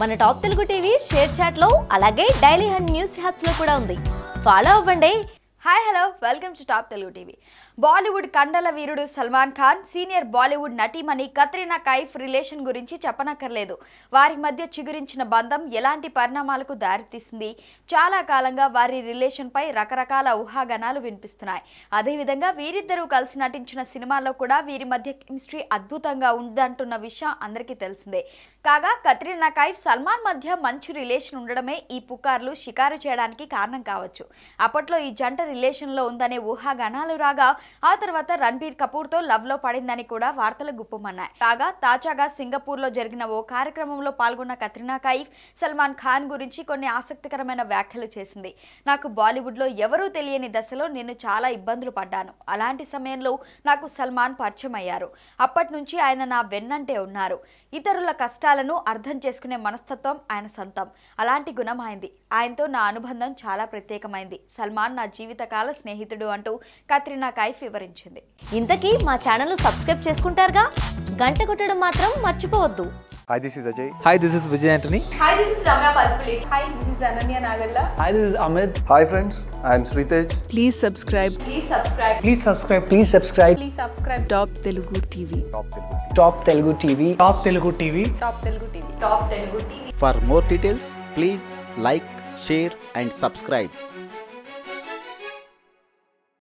మన top Telugu TV share చాట్లో అలాగే డైలీ హండ్ న్యూస్ హ్యాప్స్లో కూడా ఉంది ఫాలో అవ్వండి hi hello welcome to top Telugu TV Bollywood కండల వీరుడు సల్మాన్ ఖాన్ సీనియర్ బాలీవుడ్ నటీమణి కత్రినా కైఫ్ రిలేషన్ గురించి చెప్పనక్కర్లేదు వారి మధ్య చిగురించిన బంధం ఎలాంటి పరిణామాలకు దారితీసింది చాలా కాలంగా వారి రిలేషన్పై రకరకాల ఊహాగానాలు వినిపిస్తున్నాయి అదేవిధంగా వీరిద్దరూ కలిసి నటించిన సినిమాల్లో కూడా వీరి మధ్య కెమిస్ట్రీ అద్భుతంగా ఉందంటున్న విషయం అందరికీ తెలిసిందే కాగా కత్రినా కైఫ్ సల్మాన్ మధ్య మంచి రిలేషన్ ఉండడమే ఈ పుకార్లు షికారు చేయడానికి కారణం కావచ్చు అప్పట్లో ఈ జంట రిలేషన్లో ఉందనే ఊహాగానాలు రాగా ఆ తర్వాత రణబీర్ కపూర్తో లవ్లో పడిందని కూడా వార్తలు గుప్పమన్నాయి కాగా తాజాగా సింగపూర్లో జరిగిన ఓ కార్యక్రమంలో పాల్గొన్న కత్రినా కైఫ్ సల్మాన్ ఖాన్ గురించి కొన్ని ఆసక్తికరమైన వ్యాఖ్యలు చేసింది నాకు బాలీవుడ్లో ఎవరూ తెలియని దశలో నేను చాలా ఇబ్బందులు పడ్డాను అలాంటి సమయంలో నాకు సల్మాన్ పరిచయం అయ్యారు అప్పటి నుంచి ఆయన నా వెన్నంటే ఉన్నారు ఇతరుల కష్టాలను అర్థం చేసుకునే మనస్తత్వం ఆయన సొంతం అలాంటి గుణం ఆయనది ఆయనతో నా అనుబంధం చాలా ప్రత్యేకమైంది సల్మాన్ నా జీవితకాల స్నేహితుడు అంటూ కత్రినా కైఫ్ వివరించింది ఇంతకీ మా ఛానల్ సబ్స్క్రైబ్ చేసుకుంటారుగా గంట కొట్టడం మాత్రం మర్చిపోవద్దు Hi, this is Ajay. Hi, this is Vijay Antony. Hi, this is Ramya Palpulate. Hi, this is Ananya Nagalla. Hi, this is Amit. Hi, friends. I am Sritej. Please subscribe Please subscribe. Please subscribe. Please subscribe. Please subscribe. Top Telugu TV. Top Telugu TV. Top Telugu TV. Top Telugu TV. Top Telugu TV. For more details, please like, share, and subscribe.